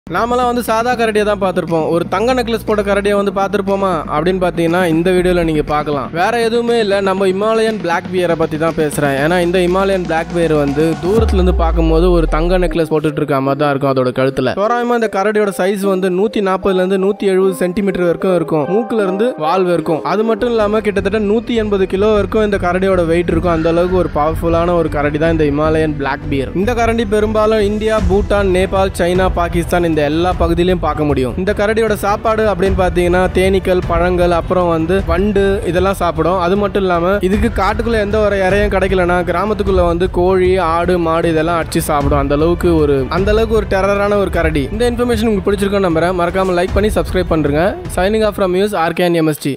நாமெல்லாம் வந்து சாதா கரடியை தான் பார்த்துருப்போம் ஒரு தங்க நெக்லஸ் போட்ட கரடியை வந்து பார்த்துருப்போமா அப்படின்னு பார்த்தீங்கன்னா இந்த வீடியோவில் நீங்கள் பார்க்கலாம் வேற எதுவுமே இல்லை நம்ம இமாலயன் பிளாக் பியரை பற்றி தான் பேசுகிறேன் ஏன்னா இந்த இமாலயன் பிளாக் பியர் வந்து தூரத்துலேருந்து பார்க்கும்போது ஒரு தங்க நெக்லஸ் போட்டுட்டு இருக்க மாதிரி தான் இருக்கும் அதோட கழுத்தில் தோராயமாக இந்த கரடியோட சைஸ் வந்து நூற்றி நாற்பதுலேருந்து நூற்றி எழுபது சென்டிமீட்டர் வரைக்கும் இருக்கும் மூக்குல இருந்து வால் வரைக்கும் அது மட்டும் இல்லாமல் கிட்டத்தட்ட நூற்றி எண்பது கிலோ வரைக்கும் இந்த கரடியோட வெயிட் இருக்கும் அந்த அளவுக்கு ஒரு பவர்ஃபுல்லான ஒரு கரடி தான் இந்த இமாலயன் பிளாக் பியர் இந்த கரடி பெரும்பாலும் இந்தியா பூட்டான் நேபாள் சைனா பாகிஸ்தான் இந்த எல்லா பகுதியிலையும் பார்க்க முடியும் இந்த கரடியோட சாப்பாடு அப்படின்னு பார்த்தீங்கன்னா தேனீக்கள் பழங்கள் அப்புறம் வந்து வண்டு இதெல்லாம் சாப்பிடும் அது மட்டும் இல்லாமல் இதுக்கு காட்டுக்குள்ள எந்த ஒரு இறையும் கிடைக்கலனா கிராமத்துக்குள்ள வந்து கோழி ஆடு மாடு இதெல்லாம் அடிச்சு சாப்பிடும் அந்த அளவுக்கு ஒரு அந்த அளவுக்கு ஒரு டெரரான ஒரு கரடி இந்த இன்ஃபர்மேஷன் உங்களுக்கு பிடிச்சிருக்கோம் நம்புறேன் மறக்காம லைக் பண்ணி சப்ஸ்கிரைப் பண்ணுங்க சைனிங் ஆஃப் ஃப்ரம் யூஸ் ஆர்கேன் எம்எஸ்டி